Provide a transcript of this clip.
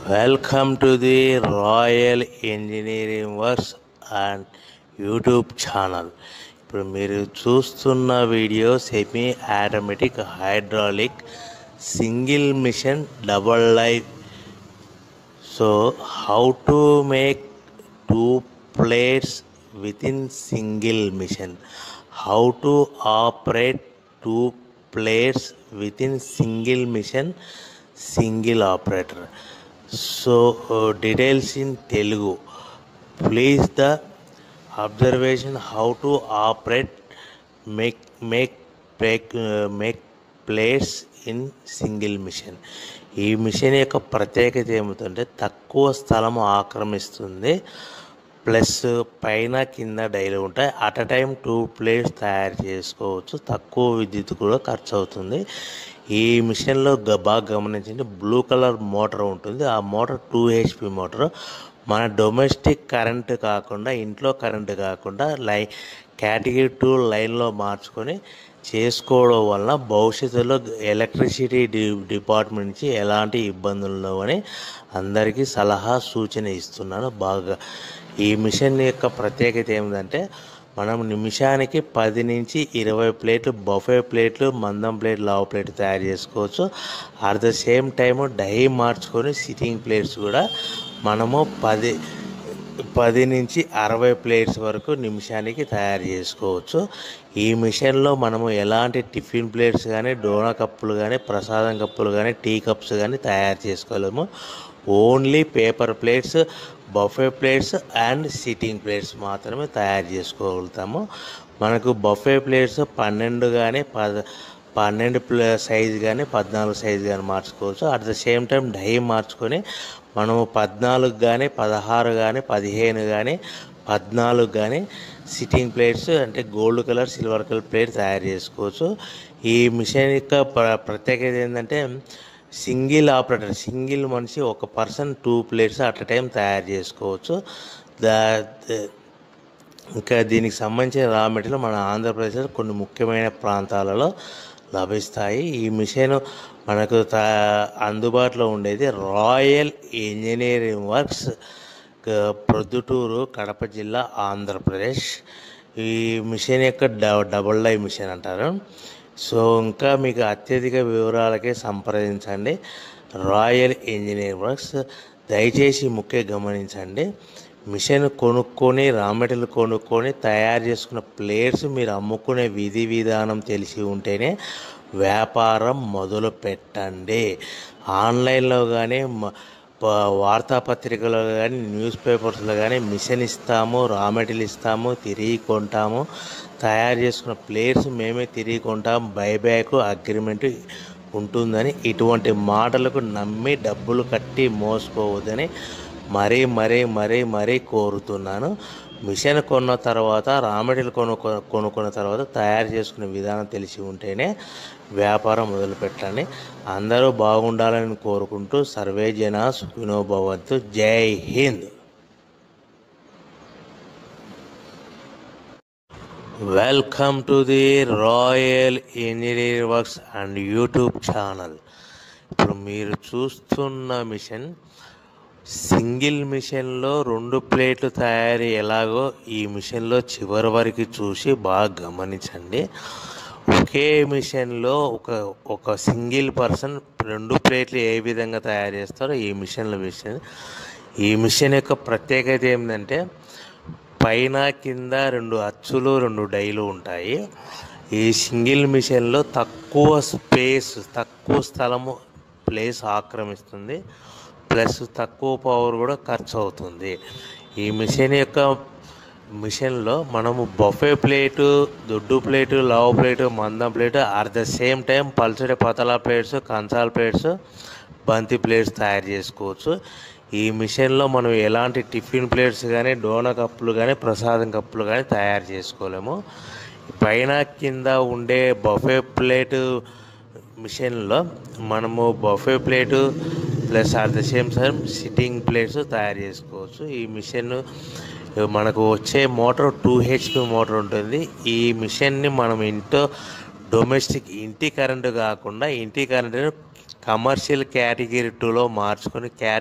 welcome to the royal engineering works and YouTube channel ఇప్పుడు మీరు చూస్తున్న video semi automatic hydraulic single machine double life so how to make two plates within single machine how to operate two plates within single machine single operator so details in Telugu please the observation how to operate make make make make plates in single machine ఈ machine యొక్క ప్రత్యేకత ఏమిటంటే తక్కువ స్థలం ఆక్రమిస్తుంది plus పైన కింద డైలీ ఉంటాయి at a time two plates తయారు చేసుకోవచ్చు తక్కువ విద్యుత్ కూడా ఖర్చు అవుతుంది ఈ మిషన్లో గ- బాగా గమనించండి బ్లూ కలర్ మోటార్ ఉంటుంది ఆ మోటార్ టూ హెచ్పి మోటార్ మన డొమెస్టిక్ కరెంట్ కాకుండా ఇంట్లో కరెంట్ కాకుండా లై కేటగిరీ టూ లైన్లో మార్చుకొని చేసుకోవడం వలన భవిష్యత్తులో ఎలక్ట్రిసిటీ డి డిపార్ట్మెంట్ నుంచి ఎలాంటి ఇబ్బందులు ఉండవని అందరికీ సలహా సూచన ఇస్తున్నాను బాగా ఈ మిషన్ యొక్క ప్రత్యేకత ఏమిటంటే మనం నిమిషానికి పది నుంచి ఇరవై ప్లేట్లు బఫే ప్లేట్లు మందం ప్లేట్ లావు ప్లేట్ తయారు చేసుకోవచ్చు at the same time die మార్చుకొని సిట్టింగ్ ప్లేట్స్ కూడా మనము పది పది నుంచి అరవై ప్లేట్స్ వరకు నిమిషానికి తయారు చేసుకోవచ్చు ఈ మిషన్లో మనము ఎలాంటి టిఫిన్ ప్లేట్స్ కానీ డోనా కప్పులు కానీ ప్రసాదం కప్పులు కానీ టీ కప్స్ కానీ తయారు చేసుకోలేము only paper plates buffet plates and sitting plates మాత్రమే తయారు చేసుకోగలుగుతాము మనకు బఫే ప్లేట్స్ పన్నెండు కానీ పద పన్నెండు ప్ల సైజు కానీ పద్నాలుగు సైజు కానీ మార్చుకోవచ్చు at the same time die మార్చుకొని మనము పద్నాలుగు కానీ పదహారు కానీ పదిహేను కానీ పద్నాలుగు కానీ సిట్టింగ్ ప్లేట్స్ అంటే gold colour silver colour plate తయారు చేసుకోవచ్చు ఈ మిషన్ యొక్క ప్ర ప్రత్యేకత ఏంటంటే సింగిల్ ఆపరేటర్ సింగిల్ మనిషి ఒక person two plates at time తయారు చేసుకోవచ్చు దా ద- ఇంకా దీనికి సంబంధించిన రా మెటీరియల్ మన ఆంధ్రప్రదేశ్లో కొన్ని ముఖ్యమైన ప్రాంతాలలో లభిస్తాయి ఈ మిషన్ మనకు తా అందుబాటులో ఉండేది రాయల్ ఇంజనీరింగ్ వర్క్స్ క- ప్రొద్దుటూరు కడప జిల్లా ఆంధ్రప్రదేశ్ ఈ మిషన్ యొక్క డ- డబుల్ డై మిషన్ అంటారు సో ఇంకా మీకు అత్యధిక వివరాలకే సంప్రదించండి రాయల్ ఇంజనీరింగ్ వర్క్స్ దయచేసి ముఖ్య గమనించండి మిషన్ కొనుక్కొని రా మెటీరియల్ కొనుక్కొని తయారు చేసుకున్న ప్లేట్స్ మీరు అమ్ముకునే విధి విధానం తెలిసి ఉంటేనే వ్యాపారం మొదలు పెట్టండి ఆన్లైన్లో కానీ మ- ప- వార్తాపత్రికలో కానీ న్యూస్ పేపర్స్లో కానీ మిషన్ ఇస్తాము రా మెటీరియల్ ఇస్తాము తిరిగి కొంటాము తయారు చేసుకున్న ప్లేయర్స్ మేమే తిరిగి కొంటాము బైబ్యాక్ అగ్రిమెంట్ ఉంటుందని ఇటువంటి మాటలకు నమ్మి డబ్బులు కట్టి మోసపోవద్దని మరీ మరీ మరీ మరీ కోరుతున్నాను మిషన్ కొన్న తర్వాత రా మెటీరియల్ కొను కొనుక్కున్న తర్వాత తయారు చేసుకునే విధానం తెలిసి ఉంటేనే వ్యాపారం మొదలుపెట్టండి అందరూ బాగుండాలని కోరుకుంటూ సర్వే జన సుఖినో భవంతు జై హింద్ welcome to the royal engineering works and YouTube channel ఇప్పుడు మీరు చూస్తున్న మిషన్ సింగిల్ మిషన్లో రెండు ప్లేట్లు తయారీ ఎలాగో ఈ మిషన్లో చివరి వరకు చూసి బాగా గమనించండి ఒకే మిషన్లో ఒక ఒక సింగిల్ పర్సన్ రెండు ప్లేట్లు ఏ విధంగా తయారు చేస్తారో ఈ మిషన్ల మిషన్ ఈ మిషన్ యొక్క ప్రత్యేకత ఏంటంటే పైన కింద రెండు అచ్చులు రెండు డైలు ఉంటాయి ఈ సింగిల్ మిషన్లో తక్కువ స్పేస్ తక్కువ స్థలము ప్లేస్ ఆక్రమిస్తుంది ప్లస్ తక్కువ పవర్ కూడా ఖర్చు అవుతుంది ఈ మిషన్ యొక్క మిషన్లో మనము బఫే ప్లేటు దొడ్డు ప్లేటు లవ్ ప్లేటు మందం plate at the same time పల్చడి పతలా ప్లేట్స్ కంచాల ప్లేట్స్ బంతి ప్లేట్స్ తయారు చేసుకోవచ్చు ఈ మిషన్లో మనం ఎలాంటి టిఫిన్ ప్లేట్స్ కానీ డోనా కప్పులు కానీ ప్రసాదం కప్పులు కానీ తయారు చేసుకోలేము పైన కింద ఉండే బఫే ప్లేటు మిషన్లో మనము buffet plate plus at the same time sitting plates తయారు చేసుకోవచ్చు ఈ మిషన్ మనకు వచ్చే మోటార్ టూ హెచ్పి మోటార్ ఉంటుంది ఈ మిషన్ని మనం ఇంట్లో డొమెస్టిక్ ఇంటి కరెంటు కాకుండా ఇంటి కరెంటును కమర్షియల్ కేటగిరీ టూలో మార్చుకొని క్యా